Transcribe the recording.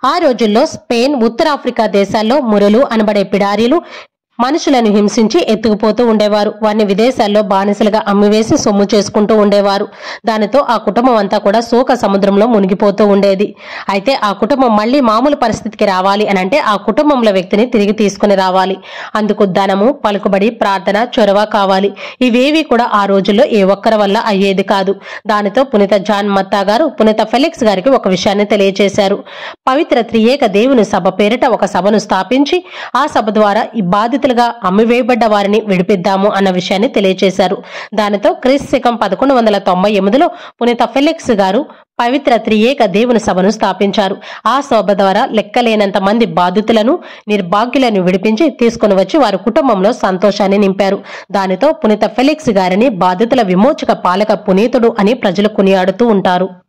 ఆ రోజుల్లో స్పెయిన్ ఉత్తరాఫ్రికా దేశాల్లో మురలు అనబడే పిడారీలు మనుషులను హింసించి ఎత్తుకుపోతూ ఉండేవారు వారిని విదేశాల్లో బానిసలుగా అమ్మివేసి సొమ్ము చేసుకుంటూ ఉండేవారు దానితో ఆ కుటుంబం అంతా కూడా శోక సముద్రంలో మునిగిపోతూ ఉండేది అయితే ఆ కుటుంబం మళ్ళీ మామూలు పరిస్థితికి రావాలి అని అంటే ఆ కుటుంబంలో వ్యక్తిని తిరిగి తీసుకుని రావాలి అందుకు ధనము పలుకుబడి ప్రార్థన చొరవ కావాలి ఇవేవి కూడా ఆ రోజుల్లో ఏ ఒక్కరి వల్ల అయ్యేది కాదు దానితో పునీత జాన్ మత్తా గారు పునీత ఫెలిక్స్ గారికి ఒక విషయాన్ని తెలియజేశారు పవిత్ర త్రియేక దేవుని సభ పేరిట ఒక సభను స్థాపించి ఆ సభ ద్వారా ఈ బాధితులుగా అమ్మివేయబడ్డ వారిని విడిపిద్దాము అన్న విషయాన్ని తెలియజేశారు దానితో క్రీస్తు శకం పదకొండు వందల తొంభై ఎనిమిదిలో పునీత ఫెలిక్స్ గారు పవిత్ర త్రియేక దేవుని సభను స్థాపించారు ఆ సభ ద్వారా లెక్కలేనంత మంది బాధితులను నిర్భాగ్యులను విడిపించి తీసుకుని వచ్చి వారి కుటుంబంలో సంతోషాన్ని నింపారు దానితో పునీత ఫెలిక్స్ గారిని బాధితుల విమోచక పాలక పునీతుడు అని ప్రజలు కొనియాడుతూ ఉంటారు